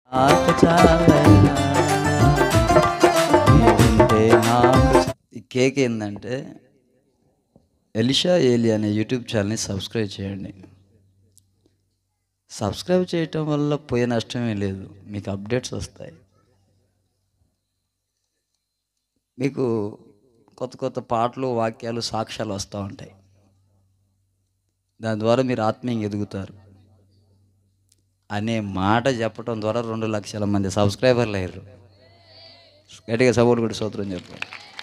నాకు చాలయ్యా నీవుంటే నాకు చా- ఈ కేక్ ఏంటంటే ఎలిషా ఏలి అనే యూట్యూబ్ ఛానల్ని సబ్స్క్రైబ్ చేయండి సబ్స్క్రైబ్ చేయటం వల్ల పోయే నష్టమే లేదు మీకు అప్డేట్స్ వస్తాయి మీకు కొత్త కొత్త పాటలు వాక్యాలు సాక్ష్యాలు వస్తూ ఉంటాయి దాని ద్వారా మీరు ఆత్మీయంగా ఎదుగుతారు అనే మాట చెప్పడం ద్వారా రెండు లక్షల మంది సబ్స్క్రైబర్లు అయ్యారు గట్టిగా సపోర్ట్ కూడా సూత్రం చెప్పారు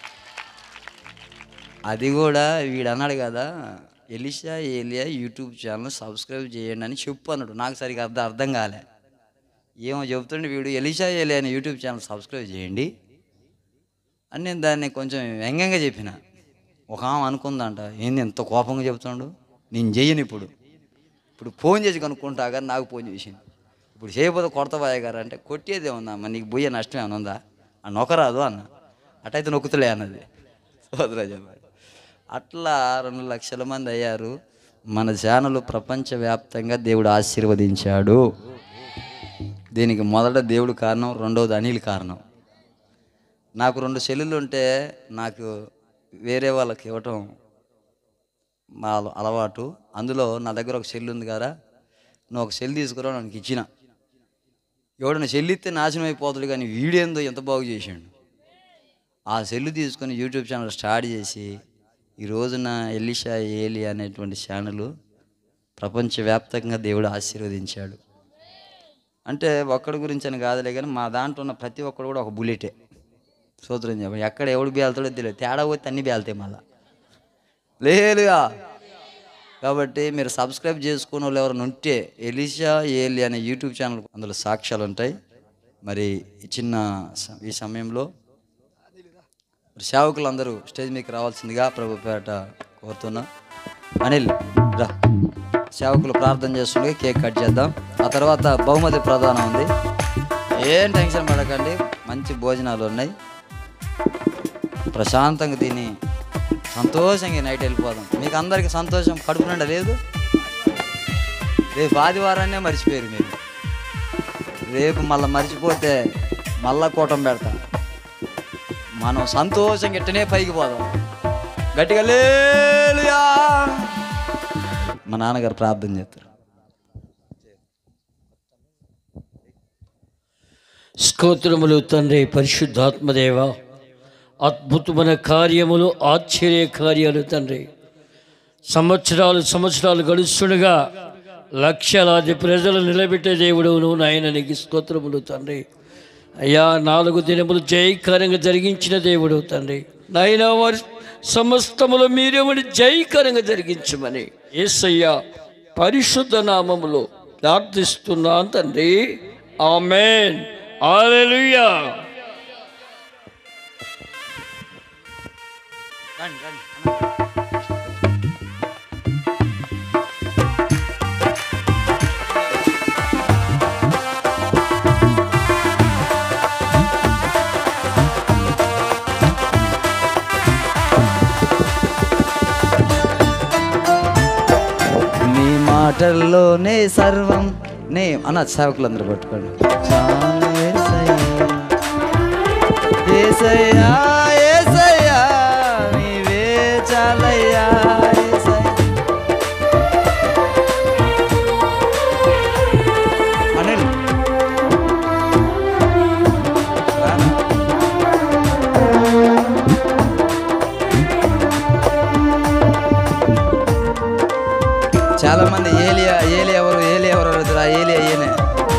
అది కూడా వీడు అన్నాడు కదా ఎలిషా ఏలియా యూట్యూబ్ ఛానల్ సబ్స్క్రైబ్ చేయండి అని చెప్పు అన్నాడు నాకు సరిగా అర్థం అర్థం కాలే ఏమో చెబుతుండే వీడు ఎలిషా ఏలియా అనే యూట్యూబ్ ఛానల్ సబ్స్క్రైబ్ చేయండి అని నేను దాన్ని కొంచెం వ్యంగ్యంగా చెప్పిన ఒక ఆమె అనుకుందంట ఏంది ఎంత కోపంగా చెబుతున్నాడు నేను చెయ్యను ఇప్పుడు ఇప్పుడు ఫోన్ చేసి కనుక్కుంటా కానీ నాకు ఫోన్ చేసింది ఇప్పుడు చేయకపోతే కొడతాబాయ్ గారు అంటే కొట్టేదే ఉందమ్మా నీకు పోయే నష్టం ఏమైనా ఉందా ఆ నొక్కరాదు అన్న అటైతే నొక్కుతులే అన్నది సోదరా చెప్పాడు అట్లా రెండు లక్షల మంది అయ్యారు మన ఛానల్ ప్రపంచవ్యాప్తంగా దేవుడు ఆశీర్వదించాడు దీనికి మొదట దేవుడు కారణం రెండవది అనిల్ కారణం నాకు రెండు సెల్లులు ఉంటే నాకు వేరే వాళ్ళకి ఇవ్వటం మా అల- అలవాటు అందులో నా దగ్గర ఒక సెల్ ఉంది కదా నువ్వు ఒక సెల్ తీసుకురా నాకు ఇచ్చిన ఎవడన్నా సెల్ ఇస్తే నాశనం అయిపోతాడు కానీ వీడేందో ఎంత బాగు చేసాడు ఆ సెల్ తీసుకొని యూట్యూబ్ ఛానల్ స్టార్ట్ చేసి ఈ రోజున ఎలిషా ఏలి అనేటువంటి ఛానల్ ప్రపంచవ్యాప్తంగా దేవుడు ఆశీర్వదించాడు అంటే ఒక్కడి గురించి అని కాదులే కానీ మా దాంట్లో ఉన్న ప్రతి ఒక్కడు కూడా ఒక బుల్లెటే సూత్రం చెప్పండి ఎక్కడ ఎవడు బేల్తాడో తెలియదు తేడా పోతే అన్నీ బేల్తాయి మళ్ళా లేదుగా కాబట్టి మీరు సబ్స్క్రైబ్ చేసుకున్న వాళ్ళు ఎవరైనా ఉంటే ఎలిషా ఏలి అనే యూట్యూబ్ ఛానల్ అందులో సాక్ష్యాలు ఉంటాయి మరి ఈ చిన్న స- ఈ సమయంలో మరి సేవకులు అందరూ స్టేజ్ మీకు రావాల్సిందిగా ప్రభుపేట కోరుతున్నా అనిల్ రా సేవకులు ప్రార్థన చేస్తుండగా కేక్ కట్ చేద్దాం ఆ తర్వాత బహుమతి ప్రధానం ఉంది ఏం టెన్షన్ పడకండి మంచి భోజనాలు ఉన్నాయి ప్రశాంతంగా తిని సంతోషంగా నైట్ వెళ్ళిపోదాం మీకు అందరికీ సంతోషం కడుపు నిండా లేదు రేపు ఆదివారాన్నే మర్చిపోయారు మీరు రేపు మళ్ళీ మర్చిపోతే మళ్ళా కూటం పెడతా మనం సంతోషంగా ఇట్టనే పైకి పోదాం గట్టిగా లేలుయా మా నాన్నగారు ప్రార్థన చేస్తారు స్తోత్రములు తండ్రి పరిశుద్ధాత్మదేవ అద్భుతమైన కార్యములు ఆశ్చర్య కార్యాలు తండ్రి సంవత్సరాలు సంవత్సరాలు గడుస్తుండగా లక్షలాది ప్రజలు నిలబెట్టే దేవుడు నువ్వు నాయన నీకు స్తోత్రములు తండ్రి అయ్యా నాలుగు దినములు జయకరంగా జరిగించిన దేవుడు తండ్రి నాయన వారి సమస్తములు మీరేమని జయకరంగా జరిగించమని యేసయ్య పరిశుద్ధ నామములో ప్రార్థిస్తున్నాను తండ్రి ఆమెన్ హల్లెలూయా రండి రండి నీ మాటల్లోనే సర్వం నే అన్న సేవకులందరూ పట్టుకోండి చాలు యేసయ్యా. యేసయ్యా, యేసయ్యా, నీవే చాలయ్యా, యేసయ్యా. అనిల్. రానా? చాలా మంది ఏలియా ఏలి ఎవరు ఏలి ఎవరు అడుగుతారు ఆ ఏలి అయ్యేనే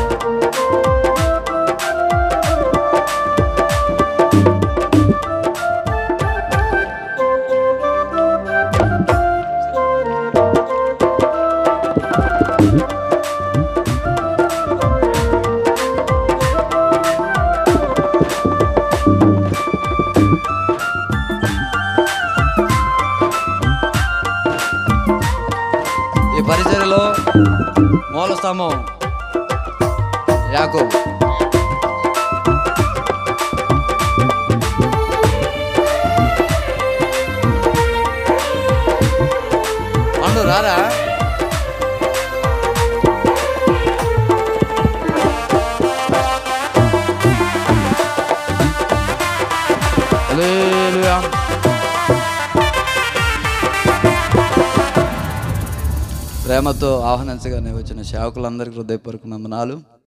ఈ పరిచయలో మూల స్తంభం యాకోబు పండు రారా హల్లెలూయా ప్రేమతో ఆహ్వానించగానే వచ్చిన సేవకులందరికీ హృదయపూర్వక వందనాలు